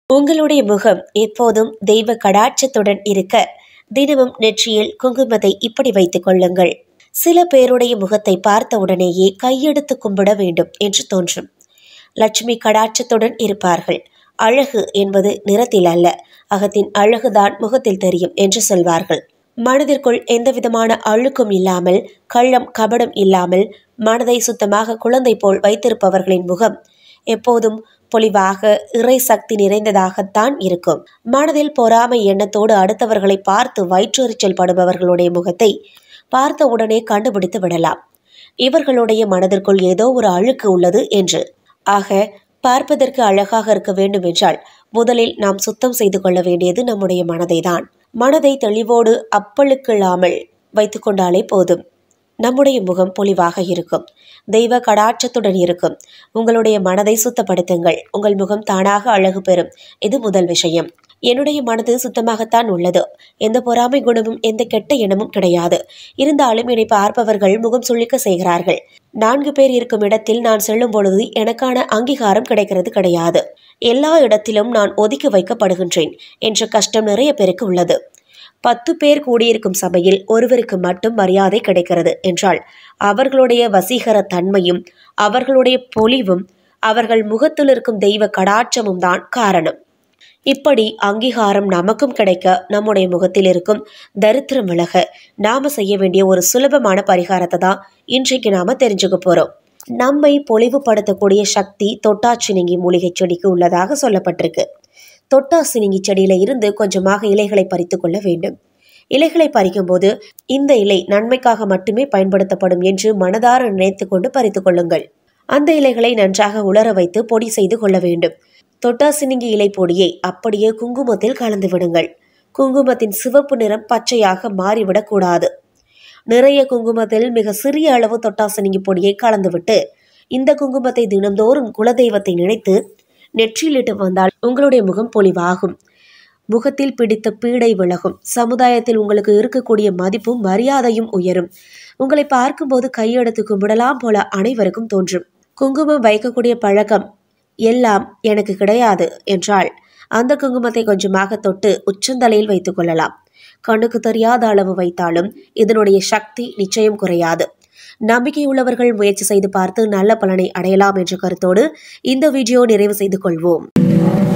உங்களுடைய முகம் எப்போதும் தெய்வ கடாட்சத்துடன் இருக்க தினமும் நெற்றியில் குங்குமத்தை இப்படி வைத்துக் கொள்ளுங்கள் சில பேருடைய முகத்தை பார்த்த உடனேயே கையெடுத்து கும்பிட வேண்டும் என்று தோன்றும் லட்சுமி கடாட்சத்துடன் இருப்பார்கள் அழகு என்பது நிறத்தில் அல்ல அகத்தின் அழகுதான் முகத்தில் தெரியும் என்று சொல்வார்கள் மனதிற்குள் எந்தவிதமான அழுக்கும் இல்லாமல் கள்ளம் கபடம் இல்லாமல் மனதை சுத்தமாக குழந்தை போல் வைத்திருப்பவர்களின் முகம் எப்போதும் பொலிவாக இறை சக்தி நிறைந்ததாகத்தான் இருக்கும் மனதில் பொறாமை எண்ணத்தோடு அடுத்தவர்களை பார்த்து வயிற்றெரிச்சல் படுபவர்களுடைய முகத்தை பார்த்த உடனே கண்டுபிடித்து விடலாம் இவர்களுடைய மனதிற்குள் ஏதோ ஒரு அழுக்கு உள்ளது என்று ஆக பார்ப்பதற்கு அழகாக இருக்க வேண்டும் என்றால் முதலில் நாம் சுத்தம் செய்து கொள்ள வேண்டியது நம்முடைய மனதை தான் மனதை தெளிவோடு அப்பழுக்கில்லாமல் வைத்துக்கொண்டாலே போதும் நம்முடைய முகம் பொலிவாக இருக்கும் தெய்வ கடாட்சத்துடன் இருக்கும் உங்களுடைய மனதை சுத்தப்படுத்துங்கள் உங்கள் முகம் தானாக அழகு பெறும் இது முதல் விஷயம் என்னுடைய மனது சுத்தமாகத்தான் உள்ளது எந்த பொறாமை குணமும் எந்த கெட்ட எண்ணமும் கிடையாது இருந்தாலும் என்னை பார்ப்பவர்கள் முகம் சுளிக்க செய்கிறார்கள் நான்கு பேர் இருக்கும் இடத்தில் நான் செல்லும் பொழுது எனக்கான அங்கீகாரம் கிடைக்கிறது கிடையாது எல்லா இடத்திலும் நான் ஒதுக்கி வைக்கப்படுகின்றேன் என்ற கஷ்டம் நிறைய பேருக்கு உள்ளது பத்து பேர் கூடியிருக்கும் சபையில் ஒருவருக்கு மட்டும் மரியாதை கிடைக்கிறது என்றால் அவர்களுடைய வசீகர தன்மையும் அவர்களுடைய பொலிவும் அவர்கள் முகத்தில் இருக்கும் தெய்வ கடாட்சமும் தான் காரணம் இப்படி அங்கீகாரம் நமக்கும் கிடைக்க நம்முடைய முகத்தில் இருக்கும் தரித்திரம் விலக நாம செய்ய வேண்டிய ஒரு சுலபமான பரிகாரத்தை தான் இன்றைக்கு நாம தெரிஞ்சுக்க போறோம் நம்மை பொலிவுபடுத்தக்கூடிய சக்தி தொட்டாச்சினிங்கி மூலிகை செடிக்கு உள்ளதாக சொல்லப்பட்டிருக்கு தொட்டாசினிங்கி செடியில இருந்து கொஞ்சமாக இலைகளை பறித்து கொள்ள வேண்டும் இலைகளை பறிக்கும்போது இந்த இலை நன்மைக்காக மட்டுமே பயன்படுத்தப்படும் என்று மனதார நினைத்து கொண்டு பறித்து கொள்ளுங்கள் அந்த இலைகளை நன்றாக உலர வைத்து பொடி செய்து கொள்ள வேண்டும் தொட்டாசினிங்கி இலை பொடியை அப்படியே குங்குமத்தில் கலந்து விடுங்கள் குங்குமத்தின் சிவப்பு நிறம் பச்சையாக மாறிவிடக்கூடாது நிறைய குங்குமத்தில் மிக சிறிய அளவு தொட்டாசினிங்கி பொடியை கலந்துவிட்டு இந்த குங்குமத்தை தினந்தோறும் குலதெய்வத்தை நினைத்து நெற்றியிலிட்டு வந்தால் உங்களுடைய முகம் பொலிவாகும் முகத்தில் பிடித்த பீடை விலகும் சமுதாயத்தில் உங்களுக்கு இருக்கக்கூடிய மதிப்பும் மரியாதையும் உயரும் உங்களை பார்க்கும்போது கையெடுத்து கும்பிடலாம் போல அனைவருக்கும் தோன்றும் குங்குமம் வைக்கக்கூடிய பழக்கம் எல்லாம் எனக்கு கிடையாது என்றால் அந்த குங்குமத்தை கொஞ்சமாக தொட்டு உச்சந்தலையில் வைத்துக் கொள்ளலாம் கண்ணுக்கு தெரியாத அளவு வைத்தாலும் இதனுடைய சக்தி நிச்சயம் குறையாது நம்பிக்கை உள்ளவர்கள் முயற்சி செய்து பார்த்து நல்ல பலனை அடையலாம் என்ற கருத்தோடு இந்த வீடியோ நிறைவு செய்து கொள்வோம்